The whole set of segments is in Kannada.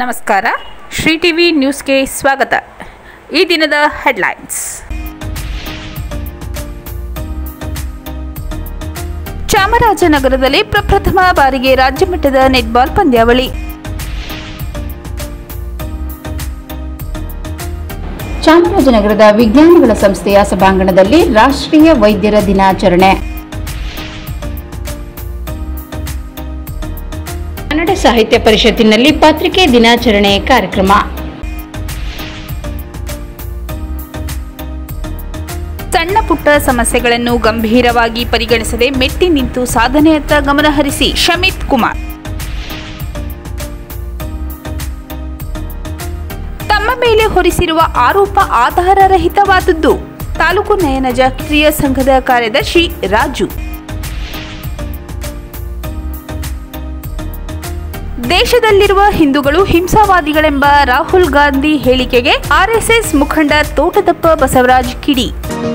ನಮಸ್ಕಾರ ಶ್ರೀ ಟಿವಿ ನ್ಯೂಸ್ಗೆ ಸ್ವಾಗತ ಈ ದಿನದ ಹೆಡ್ಲೈನ್ಸ್ ಚಾಮರಾಜನಗರದಲ್ಲಿ ಪ್ರಪ್ರಥಮ ಬಾರಿಗೆ ರಾಜ್ಯಮಟ್ಟದ ನೆಟ್ಬಾಲ್ ಪಂದ್ಯಾವಳಿ ಚಾಮರಾಜನಗರದ ವಿಜ್ಞಾನಿಗಳ ಸಂಸ್ಥೆಯ ಸಭಾಂಗಣದಲ್ಲಿ ರಾಷ್ಟ್ರೀಯ ವೈದ್ಯರ ದಿನಾಚರಣೆ ಕನ್ನಡ ಸಾಹಿತ್ಯ ಪರಿಷತ್ತಿನಲ್ಲಿ ಪತ್ರಿಕೆ ದಿನಾಚರಣೆ ಕಾರ್ಯಕ್ರಮ ಸಣ್ಣ ಪುಟ್ಟ ಸಮಸ್ಯೆಗಳನ್ನು ಗಂಭೀರವಾಗಿ ಪರಿಗಣಿಸದೆ ಮೆಟ್ಟಿ ನಿಂತು ಸಾಧನೆಯತ್ತ ಗಮನಹರಿಸಿ ಶಮಿತ್ ಕುಮಾರ್ ತಮ್ಮ ಮೇಲೆ ಹೊರಿಸಿರುವ ಆರೋಪ ಆಧಾರರಹಿತವಾದದ್ದು ತಾಲೂಕು ನಯನಜ ಕ್ರಿಯಾ ಸಂಘದ ಕಾರ್ಯದರ್ಶಿ ರಾಜು ದೇಶದಲ್ಲಿರುವ ಹಿಂದೂಗಳು ಹಿಂಸಾವಾದಿಗಳೆಂಬ ರಾಹುಲ್ ಗಾಂಧಿ ಹೇಳಿಕೆಗೆ ಆರ್ಎಸ್ಎಸ್ ಮುಖಂಡ ತೋಟದಪ್ಪ ಬಸವರಾಜ್ ಕಿಡಿ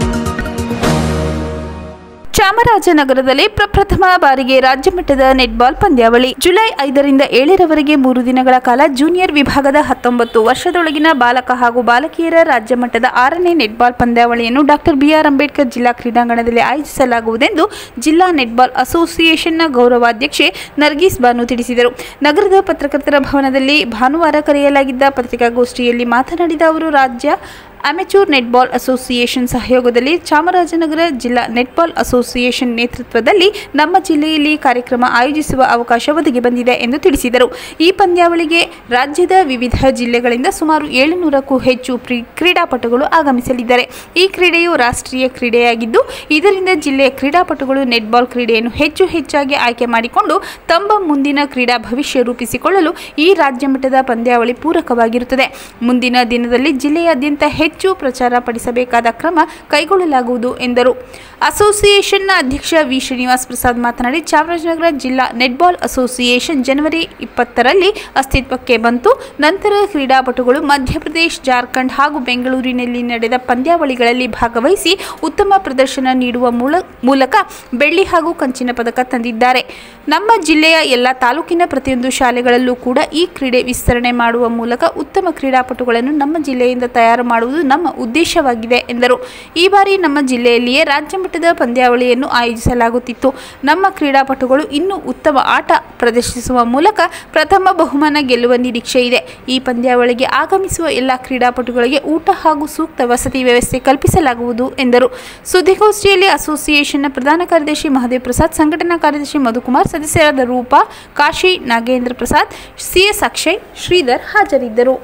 ಚಾಮರಾಜನಗರದಲ್ಲಿ ಪ್ರಪ್ರಥಮ ಬಾರಿಗೆ ರಾಜ್ಯಮಟ್ಟದ ನೆಟ್ಬಾಲ್ ಪಂದ್ಯಾವಳಿ ಜುಲೈ ಐದರಿಂದ ಏಳರವರೆಗೆ ಮೂರು ದಿನಗಳ ಕಾಲ ಜೂನಿಯರ್ ವಿಭಾಗದ ಹತ್ತೊಂಬತ್ತು ವರ್ಷದೊಳಗಿನ ಬಾಲಕ ಹಾಗೂ ಬಾಲಕಿಯರ ರಾಜ್ಯಮಟ್ಟದ ಆರನೇ ನೆಟ್ಬಾಲ್ ಪಂದ್ಯಾವಳಿಯನ್ನು ಡಾಕ್ಟರ್ ಬಿಆರ್ ಅಂಬೇಡ್ಕರ್ ಜಿಲ್ಲಾ ಕ್ರೀಡಾಂಗಣದಲ್ಲಿ ಆಯೋಜಿಸಲಾಗುವುದೆಂದು ಜಿಲ್ಲಾ ನೆಟ್ಬಾಲ್ ಅಸೋಸಿಯೇಷನ್ನ ಗೌರವಾಧ್ಯಕ್ಷೆ ನರ್ಗೀಸ್ ಬಾನು ತಿಳಿಸಿದರು ನಗರದ ಪತ್ರಕರ್ತರ ಭವನದಲ್ಲಿ ಭಾನುವಾರ ಕರೆಯಲಾಗಿದ್ದ ಪತ್ರಿಕಾಗೋಷ್ಠಿಯಲ್ಲಿ ಮಾತನಾಡಿದ ಅವರು ರಾಜ್ಯ ಅಮೆಚೂರ್ ನೆಟ್ಬಾಲ್ ಅಸೋಸಿಯೇಷನ್ ಸಹಯೋಗದಲ್ಲಿ ಚಾಮರಾಜನಗರ ಜಿಲ್ಲಾ ನೆಟ್ಬಾಲ್ ಅಸೋಸಿಯೇಷನ್ ನೇತೃತ್ವದಲ್ಲಿ ನಮ್ಮ ಜಿಲ್ಲೆಯಲ್ಲಿ ಕಾರ್ಯಕ್ರಮ ಆಯೋಜಿಸುವ ಅವಕಾಶ ಒದಗಿ ಬಂದಿದೆ ಎಂದು ತಿಳಿಸಿದರು ಈ ಪಂದ್ಯಾವಳಿಗೆ ರಾಜ್ಯದ ವಿವಿಧ ಜಿಲ್ಲೆಗಳಿಂದ ಸುಮಾರು ಏಳುನೂರಕ್ಕೂ ಹೆಚ್ಚು ಪ್ರಿ ಕ್ರೀಡಾಪಟುಗಳು ಆಗಮಿಸಲಿದ್ದಾರೆ ಈ ಕ್ರೀಡೆಯು ರಾಷ್ಟ್ರೀಯ ಕ್ರೀಡೆಯಾಗಿದ್ದು ಇದರಿಂದ ಜಿಲ್ಲೆಯ ಕ್ರೀಡಾಪಟುಗಳು ನೆಟ್ಬಾಲ್ ಕ್ರೀಡೆಯನ್ನು ಹೆಚ್ಚು ಹೆಚ್ಚಾಗಿ ಆಯ್ಕೆ ಮಾಡಿಕೊಂಡು ತಮ್ಮ ಮುಂದಿನ ಕ್ರೀಡಾ ಭವಿಷ್ಯ ರೂಪಿಸಿಕೊಳ್ಳಲು ಈ ರಾಜ್ಯ ಮಟ್ಟದ ಪಂದ್ಯಾವಳಿ ಪೂರಕವಾಗಿರುತ್ತದೆ ಮುಂದಿನ ದಿನದಲ್ಲಿ ಜಿಲ್ಲೆಯಾದ್ಯಂತ ಹೆಚ್ಚು ಪ್ರಚಾರ ಪಡಿಸಬೇಕಾದ ಕ್ರಮ ಕೈಗೊಳ್ಳಲಾಗುವುದು ಎಂದರು ಅಸೋಸಿಯೇಷನ್ನ ಅಧ್ಯಕ್ಷ ವಿ ಶ್ರೀನಿವಾಸ್ ಪ್ರಸಾದ್ ಮಾತನಾಡಿ ಚಾಮರಾಜನಗರ ಜಿಲ್ಲಾ ನೆಟ್ಬಾಲ್ ಅಸೋಸಿಯೇಷನ್ ಜನವರಿ ಇಪ್ಪತ್ತರಲ್ಲಿ ಅಸ್ತಿತ್ವಕ್ಕೆ ಬಂತು ನಂತರ ಕ್ರೀಡಾಪಟುಗಳು ಮಧ್ಯಪ್ರದೇಶ ಜಾರ್ಖಂಡ್ ಹಾಗೂ ಬೆಂಗಳೂರಿನಲ್ಲಿ ನಡೆದ ಪಂದ್ಯಾವಳಿಗಳಲ್ಲಿ ಭಾಗವಹಿಸಿ ಉತ್ತಮ ಪ್ರದರ್ಶನ ನೀಡುವ ಮೂಲ ಮೂಲಕ ಬೆಳ್ಳಿ ಹಾಗೂ ಕಂಚಿನ ಪದಕ ತಂದಿದ್ದಾರೆ ನಮ್ಮ ಜಿಲ್ಲೆಯ ಎಲ್ಲ ತಾಲೂಕಿನ ಪ್ರತಿಯೊಂದು ಶಾಲೆಗಳಲ್ಲೂ ಕೂಡ ಈ ಕ್ರೀಡೆ ವಿಸ್ತರಣೆ ಮಾಡುವ ಮೂಲಕ ಉತ್ತಮ ಕ್ರೀಡಾಪಟುಗಳನ್ನು ನಮ್ಮ ಜಿಲ್ಲೆಯಿಂದ ತಯಾರು ಮಾಡುವುದು ನಮ್ಮ ಉದ್ದೇಶವಾಗಿದೆ ಎಂದರು ಈ ಬಾರಿ ನಮ್ಮ ಜಿಲ್ಲೆಯಲ್ಲಿಯೇ ರಾಜ್ಯ ಮಟ್ಟದ ಪಂದ್ಯಾವಳಿಯನ್ನು ಆಯೋಜಿಸಲಾಗುತ್ತಿತ್ತು ನಮ್ಮ ಕ್ರೀಡಾಪಟುಗಳು ಇನ್ನೂ ಉತ್ತಮ ಆಟ ಪ್ರದರ್ಶಿಸುವ ಮೂಲಕ ಪ್ರಥಮ ಬಹುಮಾನ ಗೆಲ್ಲುವ ನಿರೀಕ್ಷೆ ಇದೆ ಈ ಪಂದ್ಯಾವಳಿಗೆ ಆಗಮಿಸುವ ಎಲ್ಲ ಕ್ರೀಡಾಪಟುಗಳಿಗೆ ಊಟ ಹಾಗೂ ಸೂಕ್ತ ವಸತಿ ವ್ಯವಸ್ಥೆ ಕಲ್ಪಿಸಲಾಗುವುದು ಎಂದರು ಸುದ್ದಿಗೋಷ್ಠಿಯಲ್ಲಿ ಅಸೋಸಿಯೇಷನ್ನ ಪ್ರಧಾನ ಕಾರ್ಯದರ್ಶಿ ಮಹದೇವ್ ಪ್ರಸಾದ್ ಸಂಘಟನಾ ಕಾರ್ಯದರ್ಶಿ ಮಧುಕುಮಾರ್ ಸದಸ್ಯರಾದ ರೂಪಾ ಕಾಶಿ ನಾಗೇಂದ್ರ ಪ್ರಸಾದ್ ಸಿಎಸ್ ಅಕ್ಷಯ್ ಶ್ರೀಧರ್ ಹಾಜರಿದ್ದರು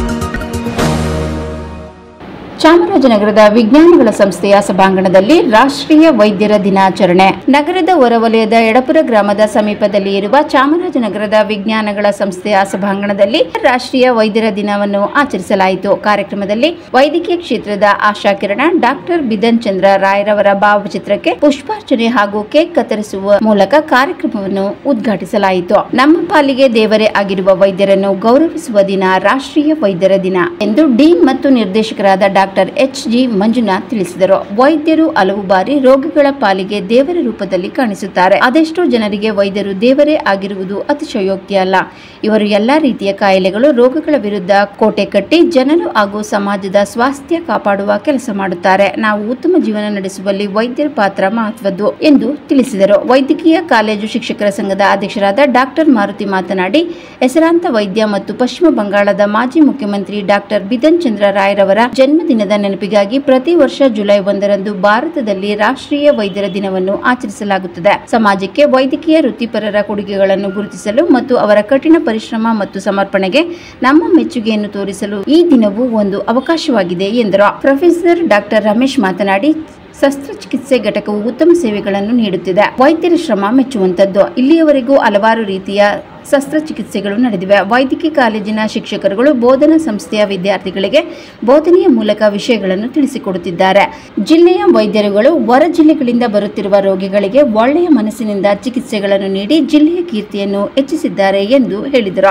ಚಾಮರಾಜನಗರದ ವಿಜ್ಞಾನಿಗಳ ಸಂಸ್ಥೆಯ ಸಭಾಂಗಣದಲ್ಲಿ ರಾಷ್ಟ್ರೀಯ ವೈದ್ಯರ ದಿನಾಚರಣೆ ನಗರದ ಹೊರವಲಯದ ಎಡಪುರ ಗ್ರಾಮದ ಸಮೀಪದಲ್ಲಿ ಇರುವ ಚಾಮರಾಜನಗರದ ವಿಜ್ಞಾನಗಳ ಸಂಸ್ಥೆಯ ಸಭಾಂಗಣದಲ್ಲಿ ರಾಷ್ಟ್ರೀಯ ವೈದ್ಯರ ದಿನವನ್ನು ಆಚರಿಸಲಾಯಿತು ಕಾರ್ಯಕ್ರಮದಲ್ಲಿ ವೈದ್ಯಕೀಯ ಕ್ಷೇತ್ರದ ಆಶಾ ಕಿರಣ ಡಾಕ್ಟರ್ ಬಿಧನ್ ಚಂದ್ರ ರಾಯರವರ ಭಾವಚಿತ್ರಕ್ಕೆ ಪುಷ್ಪಾರ್ಚನೆ ಹಾಗೂ ಕೇಕ್ ಕತ್ತರಿಸುವ ಮೂಲಕ ಕಾರ್ಯಕ್ರಮವನ್ನು ಉದ್ಘಾಟಿಸಲಾಯಿತು ನಮ್ಮ ಪಾಲಿಗೆ ದೇವರೇ ಆಗಿರುವ ವೈದ್ಯರನ್ನು ಗೌರವಿಸುವ ದಿನ ರಾಷ್ಟ್ರೀಯ ವೈದ್ಯರ ದಿನ ಎಂದು ಡೀನ್ ಮತ್ತು ನಿರ್ದೇಶಕರಾದ ಡಾಕ್ಟರ್ ಎಚ್ ಜಿ ಮಂಜುನಾಥ್ ತಿಳಿಸಿದರು ವೈದ್ಯರು ಹಲವು ಬಾರಿ ರೋಗಿಗಳ ಪಾಲಿಗೆ ದೇವರ ರೂಪದಲ್ಲಿ ಕಾಣಿಸುತ್ತಾರೆ ಅದೆಷ್ಟೋ ಜನರಿಗೆ ವೈದ್ಯರು ದೇವರೇ ಆಗಿರುವುದು ಅತಿಶಯೋಕ್ತಿ ಅಲ್ಲ ಇವರು ಎಲ್ಲಾ ರೀತಿಯ ಕಾಯಿಲೆಗಳು ರೋಗಗಳ ವಿರುದ್ಧ ಕೋಟೆ ಕಟ್ಟಿ ಜನರು ಹಾಗೂ ಸಮಾಜದ ಸ್ವಾಸ್ಥ್ಯ ಕಾಪಾಡುವ ಕೆಲಸ ಮಾಡುತ್ತಾರೆ ನಾವು ಉತ್ತಮ ಜೀವನ ನಡೆಸುವಲ್ಲಿ ವೈದ್ಯರ ಪಾತ್ರ ಮಹತ್ವದ್ದು ಎಂದು ತಿಳಿಸಿದರು ವೈದ್ಯಕೀಯ ಕಾಲೇಜು ಶಿಕ್ಷಕರ ಸಂಘದ ಅಧ್ಯಕ್ಷರಾದ ಡಾಕ್ಟರ್ ಮಾರುತಿ ಮಾತನಾಡಿ ಹೆಸರಾಂತ ವೈದ್ಯ ಮತ್ತು ಪಶ್ಚಿಮ ಬಂಗಾಳದ ಮಾಜಿ ಮುಖ್ಯಮಂತ್ರಿ ಡಾಕ್ಟರ್ ಬಿಧನ್ ಚಂದ್ರ ರಾಯ್ರವರ ಜನ್ಮದಿನದ ನೆನಪಿಗಾಗಿ ಪ್ರತಿ ವರ್ಷ ಜುಲೈ ಒಂದರಂದು ಭಾರತದಲ್ಲಿ ರಾಷ್ಟ್ರೀಯ ವೈದ್ಯರ ದಿನವನ್ನು ಆಚರಿಸಲಾಗುತ್ತದೆ ಸಮಾಜಕ್ಕೆ ವೈದ್ಯಕೀಯ ವೃತ್ತಿಪರರ ಕೊಡುಗೆಗಳನ್ನು ಗುರುತಿಸಲು ಮತ್ತು ಅವರ ಕಠಿಣ ಪರಿಶ್ರಮ ಮತ್ತು ಸಮರ್ಪಣೆಗೆ ನಮ್ಮ ಮೆಚ್ಚುಗೆಯನ್ನು ತೋರಿಸಲು ಈ ದಿನವು ಒಂದು ಅವಕಾಶವಾಗಿದೆ ಎಂದರು ಪ್ರೊಫೆಸರ್ ಡಾಕ್ಟರ್ ರಮೇಶ್ ಮಾತನಾಡಿ ಶಸ್ತ್ರಚಿಕಿತ್ಸೆ ಘಟಕವು ಉತ್ತಮ ಸೇವೆಗಳನ್ನು ನೀಡುತ್ತಿದೆ ವೈದ್ಯರ ಶ್ರಮ ಮೆಚ್ಚುವಂತದ್ದು ಇಲ್ಲಿಯವರೆಗೂ ಹಲವಾರು ರೀತಿಯ ಶಸ್ತ್ರಚಿಕಿತ್ಸೆಗಳು ನಡೆದಿವೆ ವೈದ್ಯಕೀಯ ಕಾಲೇಜಿನ ಶಿಕ್ಷಕರುಗಳು ಬೋಧನಾ ಸಂಸ್ಥೆಯ ವಿದ್ಯಾರ್ಥಿಗಳಿಗೆ ಬೋಧನೆಯ ಮೂಲಕ ವಿಷಯಗಳನ್ನು ತಿಳಿಸಿಕೊಡುತ್ತಿದ್ದಾರೆ ಜಿಲ್ಲೆಯ ವೈದ್ಯರುಗಳು ಹೊರ ಜಿಲ್ಲೆಗಳಿಂದ ಬರುತ್ತಿರುವ ರೋಗಿಗಳಿಗೆ ಒಳ್ಳೆಯ ಮನಸ್ಸಿನಿಂದ ಚಿಕಿತ್ಸೆಗಳನ್ನು ನೀಡಿ ಜಿಲ್ಲೆಯ ಕೀರ್ತಿಯನ್ನು ಹೆಚ್ಚಿಸಿದ್ದಾರೆ ಎಂದು ಹೇಳಿದರು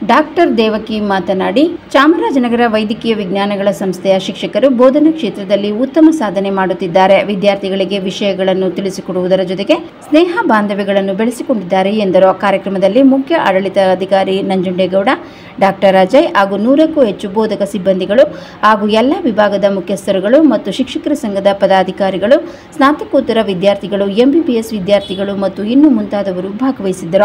ಡಾಕ್ಟರ್ ದೇವಕಿ ಮಾತನಾಡಿ ಚಾಮರಾಜನಗರ ವೈದ್ಯಕೀಯ ವಿಜ್ಞಾನಗಳ ಸಂಸ್ಥೆಯ ಶಿಕ್ಷಕರು ಬೋಧನಾ ಕ್ಷೇತ್ರದಲ್ಲಿ ಉತ್ತಮ ಸಾಧನೆ ಮಾಡುತ್ತಿದ್ದಾರೆ ವಿದ್ಯಾರ್ಥಿಗಳಿಗೆ ವಿಷಯಗಳನ್ನು ತಿಳಿಸಿಕೊಡುವುದರ ಜೊತೆಗೆ ಸ್ನೇಹ ಬಾಂಧವ್ಯಗಳನ್ನು ಬೆಳೆಸಿಕೊಂಡಿದ್ದಾರೆ ಎಂದರು ಕಾರ್ಯಕ್ರಮದಲ್ಲಿ ಮುಖ್ಯ ಆಡಳಿತಾಧಿಕಾರಿ ನಂಜುಂಡೇಗೌಡ ಡಾಕ್ಟರ್ ಅಜಯ್ ಹಾಗೂ ನೂರಕ್ಕೂ ಹೆಚ್ಚು ಬೋಧಕ ಸಿಬ್ಬಂದಿಗಳು ಹಾಗೂ ಎಲ್ಲ ವಿಭಾಗದ ಮುಖ್ಯಸ್ಥರುಗಳು ಮತ್ತು ಶಿಕ್ಷಕರ ಸಂಘದ ಪದಾಧಿಕಾರಿಗಳು ಸ್ನಾತಕೋತ್ತರ ವಿದ್ಯಾರ್ಥಿಗಳು ಎಂಬಿಬಿಎಸ್ ವಿದ್ಯಾರ್ಥಿಗಳು ಮತ್ತು ಇನ್ನು ಮುಂತಾದವರು ಭಾಗವಹಿಸಿದ್ದರು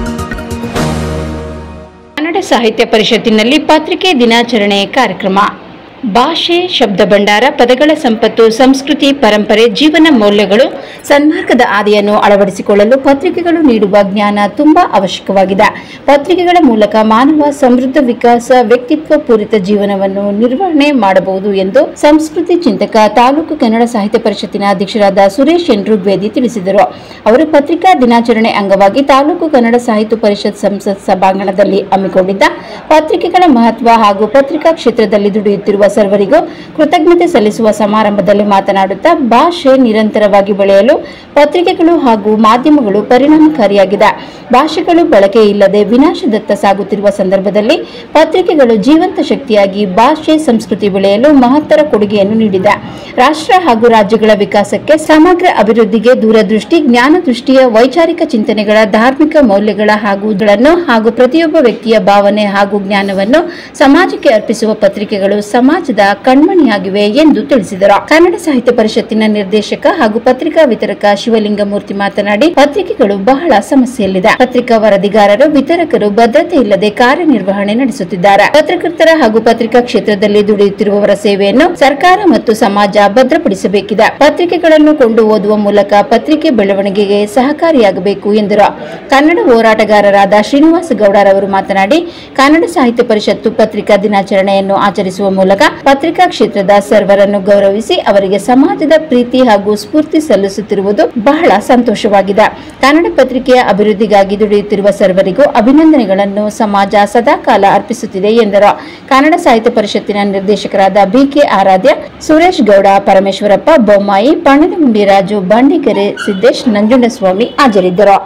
ಕನ್ನಡ ಸಾಹಿತ್ಯ ಪರಿಷತ್ತಿನಲ್ಲಿ ಪತ್ರಿಕೆ ದಿನಾಚರಣೆ ಕಾರ್ಯಕ್ರಮ ಭಾಷೆ ಶಬ್ದ ಭಂಡಾರ ಪದಗಳ ಸಂಪತ್ತು ಸಂಸ್ಕೃತಿ ಪರಂಪರೆ ಜೀವನ ಮೌಲ್ಯಗಳು ಸನ್ಮಾರ್ಗದ ಆದಿಯನ್ನು ಅಳವಡಿಸಿಕೊಳ್ಳಲು ಪತ್ರಿಕೆಗಳು ನೀಡುವ ಜ್ಞಾನ ತುಂಬಾ ಅವಶ್ಯಕವಾಗಿದೆ ಪತ್ರಿಕೆಗಳ ಮೂಲಕ ಮಾನವ ಸಮೃದ್ಧ ವಿಕಾಸ ವ್ಯಕ್ತಿತ್ವ ಪೂರಿತ ಜೀವನವನ್ನು ನಿರ್ವಹಣೆ ಮಾಡಬಹುದು ಎಂದು ಸಂಸ್ಕೃತಿ ಚಿಂತಕ ತಾಲೂಕು ಕನ್ನಡ ಸಾಹಿತ್ಯ ಪರಿಷತ್ತಿನ ಅಧ್ಯಕ್ಷರಾದ ಸುರೇಶ್ ಎನ್ ಋಗ್ವೇದಿ ತಿಳಿಸಿದರು ಅವರು ಪತ್ರಿಕಾ ದಿನಾಚರಣೆ ಅಂಗವಾಗಿ ತಾಲೂಕು ಕನ್ನಡ ಸಾಹಿತ್ಯ ಪರಿಷತ್ ಸಂಸತ್ ಸಭಾಂಗಣದಲ್ಲಿ ಹಮ್ಮಿಕೊಂಡಿದ್ದ ಪತ್ರಿಕೆಗಳ ಮಹತ್ವ ಹಾಗೂ ಪತ್ರಿಕಾ ಕ್ಷೇತ್ರದಲ್ಲಿ ದುಡಿಯುತ್ತಿರುವ ಸರ್ವರಿಗೂ ಕೃತಜ್ಞತೆ ಸಲ್ಲಿಸುವ ಸಮಾರಂಭದಲ್ಲಿ ಮಾತನಾಡುತ್ತಾ ಭಾಷೆ ನಿರಂತರವಾಗಿ ಬೆಳೆಯಲು ಪತ್ರಿಕೆಗಳು ಹಾಗೂ ಮಾಧ್ಯಮಗಳು ಪರಿಣಾಮಕಾರಿಯಾಗಿದೆ ಭಾಷೆಗಳು ಬಳಕೆ ಇಲ್ಲದೆ ವಿನಾಶದತ್ತ ಸಾಗುತ್ತಿರುವ ಸಂದರ್ಭದಲ್ಲಿ ಪತ್ರಿಕೆಗಳು ಜೀವಂತ ಶಕ್ತಿಯಾಗಿ ಭಾಷೆ ಸಂಸ್ಕೃತಿ ಬೆಳೆಯಲು ಮಹತ್ತರ ಕೊಡುಗೆಯನ್ನು ನೀಡಿದೆ ರಾಷ್ಟ್ರ ಹಾಗೂ ರಾಜ್ಯಗಳ ವಿಕಾಸಕ್ಕೆ ಸಮಗ್ರ ಅಭಿವೃದ್ಧಿಗೆ ದೂರದೃಷ್ಟಿ ಜ್ಞಾನ ದೃಷ್ಟಿಯ ವೈಚಾರಿಕ ಚಿಂತನೆಗಳ ಧಾರ್ಮಿಕ ಮೌಲ್ಯಗಳ ಹಾಗೂ ಗಳನ್ನು ಹಾಗೂ ಪ್ರತಿಯೊಬ್ಬ ವ್ಯಕ್ತಿಯ ಭಾವನೆ ಹಾಗೂ ಜ್ಞಾನವನ್ನು ಸಮಾಜಕ್ಕೆ ಅರ್ಪಿಸುವ ಪತ್ರಿಕೆಗಳು ಸಮಾಜದ ಕಣ್ಮಣಿಯಾಗಿವೆ ಎಂದು ತಿಳಿಸಿದರು ಕನ್ನಡ ಸಾಹಿತ್ಯ ಪರಿಷತ್ತಿನ ನಿರ್ದೇಶಕ ಹಾಗೂ ಪತ್ರಿಕಾ ವಿತರಕ ಶಿವಲಿಂಗಮೂರ್ತಿ ಮಾತನಾಡಿ ಪತ್ರಿಕೆಗಳು ಬಹಳ ಸಮಸ್ಯೆಯಲ್ಲಿದೆ ಪತ್ರಿಕಾ ವರದಿಗಾರರು ವಿತರಕರು ಭದ್ರತೆ ಇಲ್ಲದೆ ಕಾರ್ಯನಿರ್ವಹಣೆ ನಡೆಸುತ್ತಿದ್ದಾರೆ ಪತ್ರಕರ್ತರ ಹಾಗೂ ಪತ್ರಿಕಾ ಕ್ಷೇತ್ರದಲ್ಲಿ ದುಡಿಯುತ್ತಿರುವವರ ಸೇವೆಯನ್ನು ಸರ್ಕಾರ ಮತ್ತು ಸಮಾಜ ಭದ್ರಪಡಿಸಬೇಕಿದೆ ಪತ್ರಿಕೆಗಳನ್ನು ಕೊಂಡು ಓದುವ ಮೂಲಕ ಪತ್ರಿಕೆ ಬೆಳವಣಿಗೆಗೆ ಸಹಕಾರಿಯಾಗಬೇಕು ಎಂದರು ಕನ್ನಡ ಹೋರಾಟಗಾರರಾದ ಶ್ರೀನಿವಾಸ ಗೌಡರವರು ಮಾತನಾಡಿ ಕನ್ನಡ ಸಾಹಿತ್ಯ ಪರಿಷತ್ತು ಪತ್ರಿಕಾ ದಿನಾಚರಣೆಯನ್ನು ಆಚರಿಸುವ ಮೂಲಕ ಪತ್ರಿಕಾ ಕ್ಷೇತ್ರದ ಸರ್ವರನ್ನು ಗೌರವಿಸಿ ಅವರಿಗೆ ಸಮಾಜದ ಪ್ರೀತಿ ಹಾಗೂ ಸ್ಫೂರ್ತಿ ಸಲ್ಲಿಸುತ್ತಿರುವುದು ಬಹಳ ಸಂತೋಷವಾಗಿದೆ ಕನ್ನಡ ಪತ್ರಿಕೆಯ ಅಭಿವೃದ್ಧಿಗಾಗಿ ದುಡಿಯುತ್ತಿರುವ ಸರ್ವರಿಗೂ ಅಭಿನಂದನೆಗಳನ್ನು ಸಮಾಜ ಸದಾಕಾಲ ಅರ್ಪಿಸುತ್ತಿದೆ ಎಂದರು ಕನ್ನಡ ಸಾಹಿತ್ಯ ಪರಿಷತ್ತಿನ ನಿರ್ದೇಶಕರಾದ ಬಿಕೆ ಆರಾಧ್ಯ ಸುರೇಶ್ ಗೌಡ ಪರಮೇಶ್ವರಪ್ಪ ಬೊಮ್ಮಾಯಿ ಪಣ್ಣದಗುಂಡಿ ರಾಜು ಬಂಡಿಗೆರೆ ಸಿದ್ದೇಶ್ ನಂಜುಂಡಸ್ವಾಮಿ ಹಾಜರಿದ್ದರು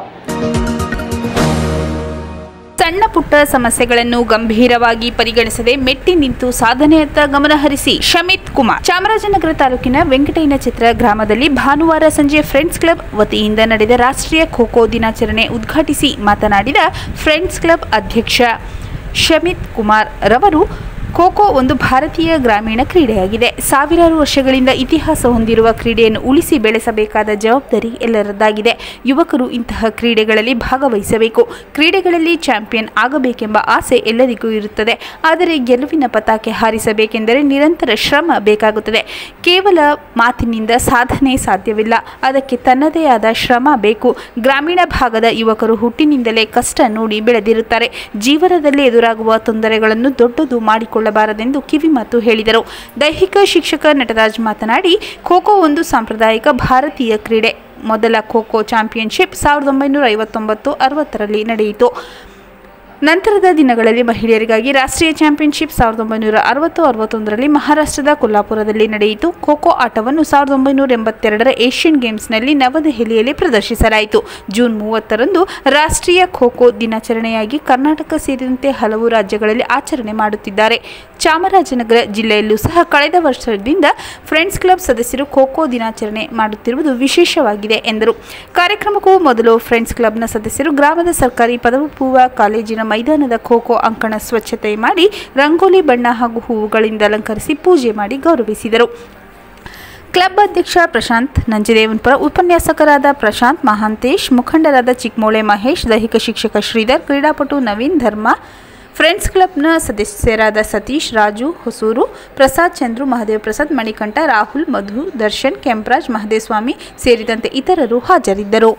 ಸಣ್ಣ ಪುಟ್ಟ ಸಮಸ್ಯೆಗಳನ್ನು ಗಂಭೀರವಾಗಿ ಪರಿಗಣಿಸದೆ ಮೆಟ್ಟಿ ನಿಂತು ಸಾಧನೆಯತ್ತ ಗಮನಹರಿಸಿ ಶಮಿತ್ ಕುಮಾರ್ ಚಾಮರಾಜನಗರ ತಾಲೂಕಿನ ವೆಂಕಟಯ್ಯನ ಚಿತ್ರ ಗ್ರಾಮದಲ್ಲಿ ಭಾನುವಾರ ಸಂಜೆ ಫ್ರೆಂಡ್ಸ್ ಕ್ಲಬ್ ವತಿಯಿಂದ ನಡೆದ ರಾಷ್ಟ್ರೀಯ ಖೋ ಖೋ ದಿನಾಚರಣೆ ಉದ್ಘಾಟಿಸಿ ಮಾತನಾಡಿದ ಫ್ರೆಂಡ್ಸ್ ಕ್ಲಬ್ ಅಧ್ಯಕ್ಷ ಶಮಿತ್ ಕುಮಾರ್ ರವರು ಖೋ ಖೋ ಒಂದು ಭಾರತೀಯ ಗ್ರಾಮೀಣ ಕ್ರೀಡೆಯಾಗಿದೆ ಸಾವಿರಾರು ವರ್ಷಗಳಿಂದ ಇತಿಹಾಸ ಹೊಂದಿರುವ ಕ್ರೀಡೆಯನ್ನು ಉಳಿಸಿ ಬೆಳೆಸಬೇಕಾದ ಜವಾಬ್ದಾರಿ ಎಲ್ಲರದ್ದಾಗಿದೆ ಯುವಕರು ಇಂತಹ ಕ್ರೀಡೆಗಳಲ್ಲಿ ಭಾಗವಹಿಸಬೇಕು ಕ್ರೀಡೆಗಳಲ್ಲಿ ಚಾಂಪಿಯನ್ ಆಗಬೇಕೆಂಬ ಆಸೆ ಎಲ್ಲರಿಗೂ ಇರುತ್ತದೆ ಆದರೆ ಗೆಲುವಿನ ಪತಾಕೆ ಹಾರಿಸಬೇಕೆಂದರೆ ನಿರಂತರ ಶ್ರಮ ಬೇಕಾಗುತ್ತದೆ ಕೇವಲ ಮಾತಿನಿಂದ ಸಾಧನೆ ಸಾಧ್ಯವಿಲ್ಲ ಅದಕ್ಕೆ ತನ್ನದೇ ಆದ ಶ್ರಮ ಬೇಕು ಗ್ರಾಮೀಣ ಭಾಗದ ಯುವಕರು ಹುಟ್ಟಿನಿಂದಲೇ ಕಷ್ಟ ನೋಡಿ ಬೆಳೆದಿರುತ್ತಾರೆ ಜೀವನದಲ್ಲಿ ಎದುರಾಗುವ ತೊಂದರೆಗಳನ್ನು ದೊಡ್ಡದು ಮಾಡಿಕೊಳ್ಳಬಾರದೆಂದು ಕಿವಿಮಾತು ಹೇಳಿದರು ದೈಹಿಕ ಶಿಕ್ಷಕ ನಟರಾಜ್ ಮಾತನಾಡಿ ಖೋ ಖೋ ಒಂದು ಸಾಂಪ್ರದಾಯಿಕ ಭಾರತೀಯ ಕ್ರೀಡೆ ಮೊದಲ ಖೋ ಖೋ ಚಾಂಪಿಯನ್ಶಿಪ್ ಸಾವಿರದ ಒಂಬೈನೂರ ಐವತ್ತೊಂಬತ್ತು ಅರವತ್ತರಲ್ಲಿ ನಡೆಯಿತು ನಂತರದ ದಿನಗಳಲ್ಲಿ ಮಹಿಳೆಯರಿಗಾಗಿ ರಾಷ್ಟ್ರೀಯ ಚಾಂಪಿಯನ್ಶಿಪ್ ಸಾವಿರದ ಒಂಬೈನೂರ ಅರವತ್ತು ಅರವತ್ತೊಂದರಲ್ಲಿ ಮಹಾರಾಷ್ಟ್ರದ ಕೊಲ್ಲಾಪುರದಲ್ಲಿ ನಡೆಯಿತು ಖೋ ಖೋ ಆಟವನ್ನು ಸಾವಿರದ ಒಂಬೈನೂರ ಎಂಬತ್ತೆರಡರ ಏಷ್ಯನ್ ಗೇಮ್ಸ್ನಲ್ಲಿ ನವದೆಹಲಿಯಲ್ಲಿ ಪ್ರದರ್ಶಿಸಲಾಯಿತು ಜೂನ್ ಮೂವತ್ತರಂದು ರಾಷ್ಟ್ರೀಯ ಖೋ ಖೋ ದಿನಾಚರಣೆಯಾಗಿ ಕರ್ನಾಟಕ ಸೇರಿದಂತೆ ಹಲವು ರಾಜ್ಯಗಳಲ್ಲಿ ಆಚರಣೆ ಮಾಡುತ್ತಿದ್ದಾರೆ ಚಾಮರಾಜನಗರ ಜಿಲ್ಲೆಯಲ್ಲೂ ಸಹ ಕಳೆದ ವರ್ಷದಿಂದ ಫ್ರೆಂಡ್ಸ್ ಕ್ಲಬ್ ಸದಸ್ಯರು ಖೋ ಖೋ ದಿನಾಚರಣೆ ಮಾಡುತ್ತಿರುವುದು ವಿಶೇಷವಾಗಿದೆ ಎಂದರು ಕಾರ್ಯಕ್ರಮಕ್ಕೂ ಮೊದಲು ಫ್ರೆಂಡ್ಸ್ ಕ್ಲಬ್ನ ಸದಸ್ಯರು ಗ್ರಾಮದ ಸರ್ಕಾರಿ ಪದವಿ ಪೂರ್ವ ಕಾಲೇಜಿನ ಮೈದಾನದ ಖೋ ಖೋ ಅಂಕಣ ಸ್ವಚ್ಛತೆ ಮಾಡಿ ರಂಗೋಲಿ ಬಣ್ಣ ಹಾಗೂ ಹೂವುಗಳಿಂದ ಅಲಂಕರಿಸಿ ಪೂಜೆ ಮಾಡಿ ಗೌರವಿಸಿದರು ಕ್ಲಬ್ ಅಧ್ಯಕ್ಷ ಪ್ರಶಾಂತ್ ನಂಜದೇವನ್ಪುರ ಉಪನ್ಯಾಸಕರಾದ ಪ್ರಶಾಂತ್ ಮಹಾಂತೇಶ್ ಮುಖಂಡರಾದ ಚಿಕ್ಮೋಳೆ ಮಹೇಶ್ ದೈಹಿಕ ಶಿಕ್ಷಕ ಶ್ರೀಧರ್ ಕ್ರೀಡಾಪಟು ನವೀನ್ ಧರ್ಮ ಫ್ರೆಂಡ್ಸ್ ಕ್ಲಬ್ನ ಸದಸ್ಯರಾದ ಸತೀಶ್ ರಾಜು ಹೊಸೂರು ಪ್ರಸಾದ್ ಚಂದ್ರು ಮಹದೇವ್ ಪ್ರಸಾದ್ ಮಣಿಕಂಠ ರಾಹುಲ್ ಮಧು ದರ್ಶನ್ ಕೆಂಪರಾಜ್ ಮಹದೇವಸ್ವಾಮಿ ಸೇರಿದಂತೆ ಇತರರು ಹಾಜರಿದ್ದರು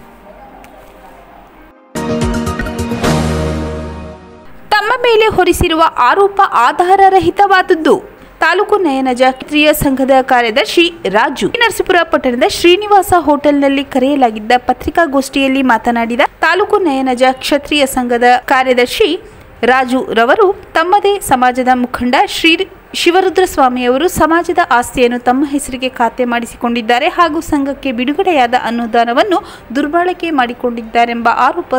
ತಮ್ಮ ಮೇಲೆ ಹೊರಿಸಿರುವ ಆರೋಪ ಆಧಾರರಹಿತವಾದದ್ದು ತಾಲೂಕು ನಯನಜ ಕ್ಷತ್ರಿಯ ಸಂಘದ ಕಾರ್ಯದರ್ಶಿ ರಾಜು ನರಸೀಪುರ ಪಟ್ಟಣದ ಶ್ರೀನಿವಾಸ ಹೋಟೆಲ್ನಲ್ಲಿ ಕರೆಯಲಾಗಿದ್ದ ಪತ್ರಿಕಾಗೋಷ್ಠಿಯಲ್ಲಿ ಮಾತನಾಡಿದ ತಾಲೂಕು ನಯನಜ ಕ್ಷತ್ರಿಯ ಸಂಘದ ಕಾರ್ಯದರ್ಶಿ ರಾಜು ರವರು ತಮ್ಮದೇ ಸಮಾಜದ ಮುಖಂಡ ಶ್ರೀ ಶಿವರುದ್ರ ಸ್ವಾಮಿಯವರು ಸಮಾಜದ ಆಸ್ತಿಯನ್ನು ತಮ್ಮ ಹೆಸರಿಗೆ ಖಾತೆ ಮಾಡಿಸಿಕೊಂಡಿದ್ದಾರೆ ಹಾಗೂ ಸಂಘಕ್ಕೆ ಬಿಡುಗಡೆಯಾದ ಅನುದಾನವನ್ನು ದುರ್ಬಳಕೆ ಮಾಡಿಕೊಂಡಿದ್ದಾರೆಂಬ ಆರೋಪ ಸ್-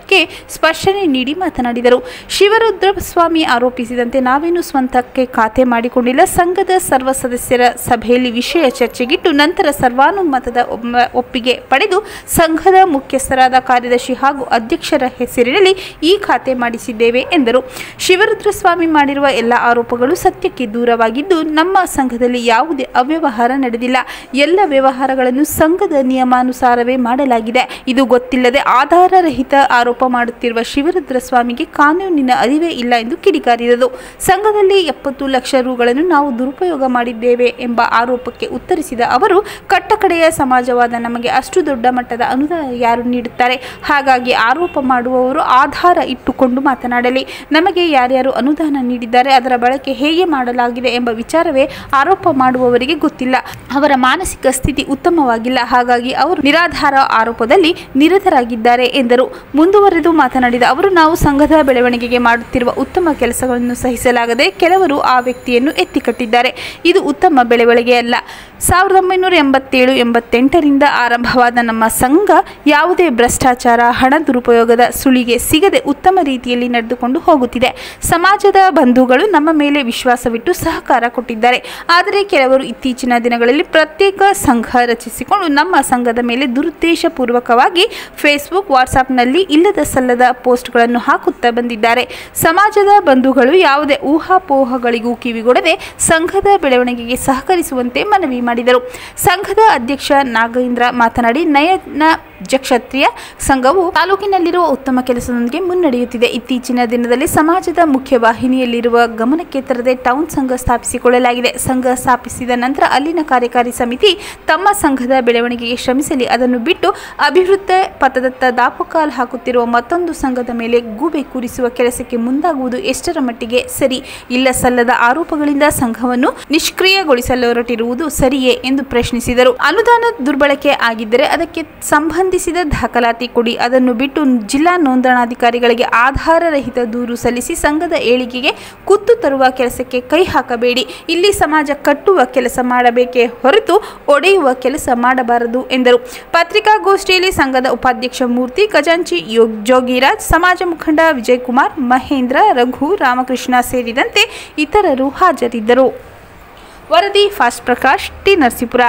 ಆರೋಪಕ್ಕೆ ಸ್ಪಷ್ಟನೆ ನೀಡಿ ಮಾತನಾಡಿದರು ಶಿವರುದ್ರ ಸ್ವಾಮಿ ಆರೋಪಿಸಿದಂತೆ ನಾವೇನು ಸ್ವಂತಕ್ಕೆ ಖಾತೆ ಮಾಡಿಕೊಂಡಿಲ್ಲ ಸಂಘದ ಸರ್ವ ಸದಸ್ಯರ ಸಭೆಯಲ್ಲಿ ವಿಷಯ ಚರ್ಚೆಗಿಟ್ಟು ನಂತರ ಸರ್ವಾನುಮತದ ಒಮ್ಮ- ಒಪ್ಪಿಗೆ ಪಡೆದು ಸಂಘದ ಮುಖ್ಯಸ್ಥರಾದ ಕಾರ್ಯದರ್ಶಿ ಹಾಗೂ ಅಧ್ಯಕ್ಷರ ಹೆಸರಿನಲ್ಲಿ ಈ ಖಾತೆ ಮಾಡಿಸಿದ್ದೇವೆ ಎಂದರು ಶಿವರುದ್ರ ಸ್ವಾಮಿ ಮಾಡಿರುವ ಎಲ್ಲ ಆರೋಪಗಳು ಸತ್ಯಕ್ಕೆ ದೂರವಾಗಿದ್ದು ನಮ್ಮ ಸಂಘದಲ್ಲಿ ಯಾವುದೇ ಅವ್ಯವಹಾರ ನಡೆದಿಲ್ಲ ಎಲ್ಲ ವ್ಯವಹಾರಗಳನ್ನು ಸಂಘದ ನಿಯಮಾನುಸಾರವೇ ಮಾಡಲಾಗಿದೆ ಇದು ಗೊತ್ತಿಲ್ಲದೆ ಆಧಾರರಹಿತ ಆರೋಪ ಮಾಡುತ್ತಿರುವ ಶಿವರುದ್ರ ಸ್ವಾಮಿಗೆ ಕಾನೂನಿನ ಅರಿವೇ ಇಲ್ಲ ಎಂದು ಕಿಡಿಕಾರಿದರು ಸಂಘದಲ್ಲಿ ಎಪ್ಪತ್ತು ಲಕ್ಷ ರುಗಳನ್ನು ನಾವು ದುರುಪಯೋಗ ಮಾಡಿದ್ದೇವೆ ಎಂಬ ಆರೋಪಕ್ಕೆ ಉತ್ತರಿಸಿದ ಅವರು ಕಟ್ಟಕಡೆಯ ಸಮಾಜವಾದ ನಮಗೆ ಅಷ್ಟು ದೊಡ್ಡ ಮಟ್ಟದ ಅನುದಾನ ಯಾರು ನೀಡುತ್ತಾರೆ ಹಾಗಾಗಿ ಆರೋಪ ಮಾಡುವವರು ಆಧಾರ ಇಟ್ಟುಕೊಂಡು ಮಾತನಾಡಲಿ ನಮಗೆ ಯಾರ್ಯಾರು ಅನುದಾನ ನೀಡಿದ್ದಾರೆ ಅದರ ಬಳಕೆ ಹೇಗೆ ಮಾಡಲಾಗಿದೆ ಎಂಬ ವಿಚಾರವೇ ಆರೋಪ ಮಾಡುವವರಿಗೆ ಗೊತ್ತಿಲ್ಲ ಅವರ ಮಾನಸಿಕ ಸ್ಥಿತಿ ಉತ್ತಮವಾಗಿಲ್ಲ ಹಾಗಾಗಿ ಅವರು ನಿರಾಧಾರ ಆರೋಪದಲ್ಲಿ ನಿರತರಾಗಿದ್ದಾರೆ ಎಂದರು ಮುಂದುವರೆದು ಮಾತನಾಡಿದ ಅವರು ನಾವು ಸಂಘದ ಬೆಳವಣಿಗೆಗೆ ಮಾಡುತ್ತಿರುವ ಉತ್ತಮ ಕೆಲಸಗಳನ್ನು ಸಹಿಸಲಾಗದೆ ಕೆಲವರು ಆ ವ್ಯಕ್ತಿಯನ್ನು ಎತ್ತಿಕಟ್ಟಿದ್ದಾರೆ ಇದು ಉತ್ತಮ ಬೆಳವಣಿಗೆ ಅಲ್ಲ ಸಾವಿರದ ಒಂಬೈನೂರ ಎಂಬತ್ತೇಳು ಎಂಬತ್ತೆಂಟರಿಂದ ಆರಂಭವಾದ ನಮ್ಮ ಸಂಘ ಯಾವುದೇ ಭ್ರಷ್ಟಾಚಾರ ಹಣ ದುರುಪಯೋಗದ ಸುಳಿಗೆ ಸಿಗದೆ ಉತ್ತಮ ರೀತಿಯಲ್ಲಿ ನಡೆದುಕೊಂಡು ಹೋಗುತ್ತಿದೆ ಸಮಾಜದ ಬಂಧುಗಳು ನಮ್ಮ ಮೇಲೆ ವಿಶ್ವಾಸವಿಟ್ಟು ಸಹಕಾರ ಕೊಟ್ಟಿದ್ದಾರೆ ಆದರೆ ಕೆಲವರು ಇತ್ತೀಚಿನ ದಿನಗಳಲ್ಲಿ ಪ್ರತ್ಯೇಕ ಸಂಘ ರಚಿಸಿಕೊಂಡು ನಮ್ಮ ಸಂಘದ ಮೇಲೆ ದುರುದ್ದೇಶಪೂರ್ವಕವಾಗಿ ಫೇಸ್ಬುಕ್ ವಾಟ್ಸಾಪ್ನಲ್ಲಿ ಇಲ್ಲದ ಸಲ್ಲದ ಪೋಸ್ಟ್ಗಳನ್ನು ಹಾಕುತ್ತಾ ಬಂದಿದ್ದಾರೆ ಸಮಾಜದ ಬಂಧುಗಳು ಯಾವುದೇ ಊಹಾಪೋಹಗಳಿಗೂ ಕಿವಿಗೊಡದೆ ಸಂಘದ ಬೆಳವಣಿಗೆಗೆ ಸಹಕರಿಸುವಂತೆ ಮನವಿ ಮಾಡಿದರು ಸಂಘದ ಅಧ್ಯಕ್ಷ ನಾಗೇಂದ್ರ ಮಾತನಾಡಿ ನಯನ ಜಕ್ಷತ್ರಿಯ ಸಂಘವು ತಾಲೂಕಿನಲ್ಲಿರುವ ಉತ್ತಮ ಕೆಲಸದೊಂದಿಗೆ ಮುನ್ನಡೆಯುತ್ತಿದೆ ಇತ್ತೀಚಿನ ದಿನದಲ್ಲಿ ಸಮಾಜದ ಮುಖ್ಯ ವಾಹಿನಿಯಲ್ಲಿರುವ ಗಮನಕ್ಕೆ ತರದೆ ಟೌನ್ ಸಂಘ ಸ್ಥಾಪಿಸಿಕೊಳ್ಳಲಾಗಿದೆ ಸಂಘ ಸ್ಥಾಪಿಸಿದ ನಂತರ ಅಲ್ಲಿನ ಕಾರ್ಯಕಾರಿ ಸಮಿತಿ ತಮ್ಮ ಸಂಘದ ಬೆಳವಣಿಗೆಗೆ ಶ್ರಮಿಸಲಿ ಅದನ್ನು ಬಿಟ್ಟು ಅಭಿವೃದ್ಧಿ ಪಥದತ್ತ ದಾಪುಕಾಲು ಹಾಕುತ್ತಿರುವ ಮತ್ತೊಂದು ಸಂಘದ ಮೇಲೆ ಗೂಬೆ ಕೂರಿಸುವ ಕೆಲಸಕ್ಕೆ ಮುಂದಾಗುವುದು ಎಷ್ಟರ ಮಟ್ಟಿಗೆ ಸರಿ ಇಲ್ಲ ಸಲ್ಲದ ಆರೋಪಗಳಿಂದ ಸಂಘವನ್ನು ನಿಷ್ಕ್ರಿಯಗೊಳಿಸಲು ಹೊರಟಿರುವುದು ಸರಿಯೇ ಎಂದು ಪ್ರಶ್ನಿಸಿದರು ಅನುದಾನ ದುರ್ಬಳಕೆ ಆಗಿದ್ದರೆ ಅದಕ್ಕೆ ಸಂಬಂಧಿಸಿದ ದಾಖಲಾತಿ ಕೊಡಿ ಅದನ್ನು ಬಿಟ್ಟು ಜಿಲ್ಲಾ ನೋಂದಣಾಧಿಕಾರಿಗಳಿಗೆ ಆಧಾರರಹಿತ ದೂರು ಸಲ್ಲಿಸಿ ಸಂಘದ ಏಳಿಗೆಗೆ ಕುತ್ತು ತರುವ ಕೆಲಸಕ್ಕೆ ಕೈ ಹಾಕಬೇಡಿ ಇಲ್ಲಿ ಸಮಾಜ ಕಟ್ಟುವ ಕೆಲಸ ಮಾಡಬೇಕೇ ಹೊರತು ಒಡೆಯುವ ಕೆಲಸ ಮಾಡಬಾರದು ಎಂದರು ಪತ್ರಿಕಾಗೋಷ್ಠಿಯಲ್ಲಿ ಸಂಘದ ಉಪಾಧ್ಯಕ್ಷ ಮೂರ್ತಿ ಖಜಾಂಚಿ ಯೋಗ್ ಜೋಗಿರಾಜ್ ಸಮಾಜ ಮುಖಂಡ ವಿಜಯಕುಮಾರ್ ಮಹೇಂದ್ರ ರಘು ರಾಮಕೃಷ್ಣ ಸೇರಿದಂತೆ ಇತರರು ಹಾಜರಿದ್ದರು ವರದಿ ಫಾಸ್ಟ್ ಪ್ರಕಾಶ್ ಟಿ ನರಸೀಪುರ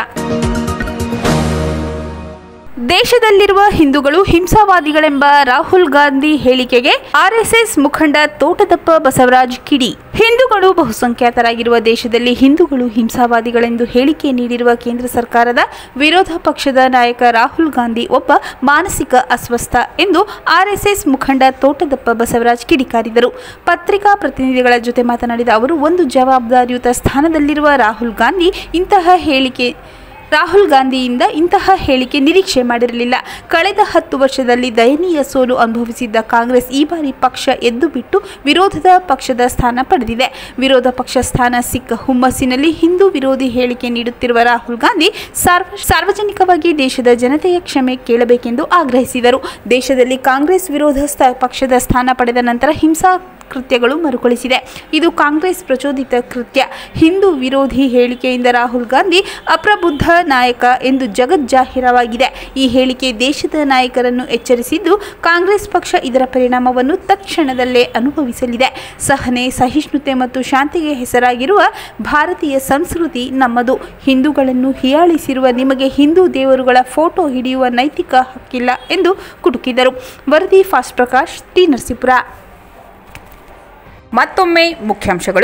ದೇಶದಲ್ಲಿರುವ ಹಿಂದೂಗಳು ಹಿಂಸಾವಾದಿಗಳೆಂಬ ರಾಹುಲ್ ಗಾಂಧಿ ಹೇಳಿಕೆಗೆ ಆರ್ಎಸ್ಎಸ್ ಮುಖಂಡ ತೋಟದಪ್ಪ ಬಸವರಾಜ್ ಕಿಡಿ ಹಿಂದೂಗಳು ಬಹುಸಂಖ್ಯಾತರಾಗಿರುವ ದೇಶದಲ್ಲಿ ಹಿಂದೂಗಳು ಹಿಂಸಾವಾದಿಗಳೆಂದು ಹೇಳಿಕೆ ನೀಡಿರುವ ಕೇಂದ್ರ ಸರ್ಕಾರದ ವಿರೋಧ ಪಕ್ಷದ ನಾಯಕ ರಾಹುಲ್ ಗಾಂಧಿ ಒಬ್ಬ ಮಾನಸಿಕ ಅಸ್ವಸ್ಥ ಎಂದು ಆರ್ಎಸ್ಎಸ್ ಮುಖಂಡ ತೋಟದಪ್ಪ ಬಸವರಾಜ್ ಕಿಡಿಕಾರಿದರು ಪತ್ರಿಕಾ ಪ್ರತಿನಿಧಿಗಳ ಜೊತೆ ಮಾತನಾಡಿದ ಅವರು ಒಂದು ಜವಾಬ್ದಾರಿಯುತ ಸ್ಥಾನದಲ್ಲಿರುವ ರಾಹುಲ್ ಗಾಂಧಿ ಇಂತಹ ಹೇಳಿಕೆ ರಾಹುಲ್ ಗಾಂಧಿಯಿಂದ ಇಂತಹ ಹೇಳಿಕೆ ನಿರೀಕ್ಷೆ ಮಾಡಿರಲಿಲ್ಲ ಕಳೆದ ಹತ್ತು ವರ್ಷದಲ್ಲಿ ದಯನೀಯ ಸೋಲು ಅನುಭವಿಸಿದ್ದ ಕಾಂಗ್ರೆಸ್ ಈ ಬಾರಿ ಪಕ್ಷ ಎದ್ದು ಬಿಟ್ಟು ವಿರೋಧದ ಪಕ್ಷದ ಸ್ಥಾನ ಪಡೆದಿದೆ ವಿರೋಧ ಪಕ್ಷ ಸ್ಥಾನ ಸಿಕ್ಕ ಹುಮ್ಮಸ್ಸಿನಲ್ಲಿ ಹಿಂದೂ ವಿರೋಧಿ ಹೇಳಿಕೆ ನೀಡುತ್ತಿರುವ ರಾಹುಲ್ ಗಾಂಧಿ ಸಾರ್ವ ಸಾರ್ವಜನಿಕವಾಗಿ ದೇಶದ ಜನತೆಯ ಕ್ಷಮೆ ಕೇಳಬೇಕೆಂದು ಆಗ್ರಹಿಸಿದರು ದೇಶದಲ್ಲಿ ಕಾಂಗ್ರೆಸ್ ವಿರೋಧ ಸ್ಥ- ಪಕ್ಷದ ಸ್ಥಾನ ಪಡೆದ ನಂತರ ಹಿಂಸಾ ಕೃತ್ಯಗಳು ಮರುಕಳಿಸಿದೆ ಇದು ಕಾಂಗ್ರೆಸ್ ಪ್ರಚೋದಿತ ಕೃತ್ಯ ಹಿಂದೂ ವಿರೋಧಿ ಹೇಳಿಕೆಯಿಂದ ರಾಹುಲ್ ಗಾಂಧಿ ಅಪ್ರಬುದ್ಧ ನಾಯಕ ಎಂದು ಜಗಜ್ಜಾಹಿರವಾಗಿದೆ ಈ ಹೇಳಿಕೆ ದೇಶದ ನಾಯಕರನ್ನು ಎಚ್ಚರಿಸಿದ್ದು ಕಾಂಗ್ರೆಸ್ ಪಕ್ಷ ಇದರ ಪರಿಣಾಮವನ್ನು ತಕ್ಷಣದಲ್ಲೇ ಅನುಭವಿಸಲಿದೆ ಸಹನೆ ಸಹಿಷ್ಣುತೆ ಮತ್ತು ಶಾಂತಿಗೆ ಹೆಸರಾಗಿರುವ ಭಾರತೀಯ ಸಂಸ್ಕೃತಿ ನಮ್ಮದು ಹಿಂದೂಗಳನ್ನು ಹೀಯಾಳಿಸಿರುವ ನಿಮಗೆ ಹಿಂದೂ ದೇವರುಗಳ ಫೋಟೋ ಹಿಡಿಯುವ ನೈತಿಕ ಹಕ್ಕಿಲ್ಲ ಎಂದು ಕುಟುಕಿದರು ವರದಿ ಫಾಸ್ಟ್ ಪ್ರಕಾಶ್ ಟಿ ನರಸೀಪುರ ಮತ್ತೊಮ್ಮೆ ಮುಖ್ಯಾಂಶಗಳು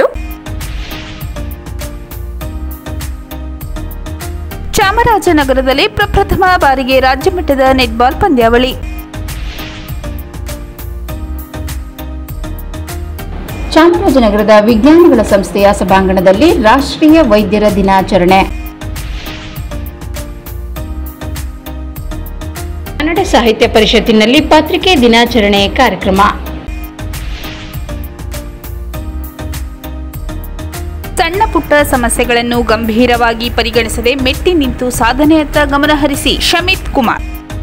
ಚಾಮರಾಜನಗರದಲ್ಲಿ ಪ್ರಪ್ರಥಮ ಬಾರಿಗೆ ರಾಜ್ಯಮಟ್ಟದ ನೆಟ್ಬಾಲ್ ಪಂದ್ಯಾವಳಿ ಚಾಮರಾಜನಗರದ ವಿಜ್ಞಾನಿಗಳ ಸಂಸ್ಥೆಯ ಸಭಾಂಗಣದಲ್ಲಿ ರಾಷ್ಟ್ರೀಯ ವೈದ್ಯರ ದಿನಾಚರಣೆ ಕನ್ನಡ ಸಾಹಿತ್ಯ ಪರಿಷತ್ತಿನಲ್ಲಿ ಪತ್ರಿಕೆ ದಿನಾಚರಣೆ ಕಾರ್ಯಕ್ರಮ ಸಣ್ಣ ಪುಟ್ಟ ಸಮಸ್ಯೆಗಳನ್ನು ಗಂಭೀರವಾಗಿ ಪರಿಗಣಿಸದೆ ಮೆಟ್ಟಿ ನಿಂತು ಸಾಧನೆಯತ್ತ ಗಮನಹರಿಸಿ ಶಮಿತ್ ಕುಮಾರ್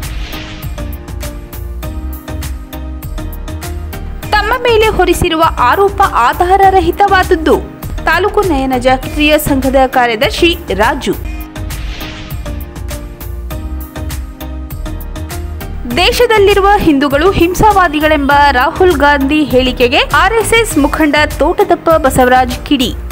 ತಮ್ಮ ಮೇಲೆ ಹೊರಿಸಿರುವ ಆರೋಪ ಆಧಾರರಹಿತವಾದದ್ದು ತಾಲೂಕು ನಯನ ಜಾಗೃತಿಯ ಸಂಘದ ಕಾರ್ಯದರ್ಶಿ ರಾಜು ದೇಶದಲ್ಲಿರುವ ಹಿಂದೂಗಳು ಹಿಂಸಾವಾದಿಗಳೆಂಬ ರಾಹುಲ್ ಗಾಂಧಿ ಹೇಳಿಕೆಗೆ ಆರ್ಎಸ್ಎಸ್ ಮುಖಂಡ ತೋಟದಪ್ಪ ಬಸವರಾಜ್ ಕಿಡಿ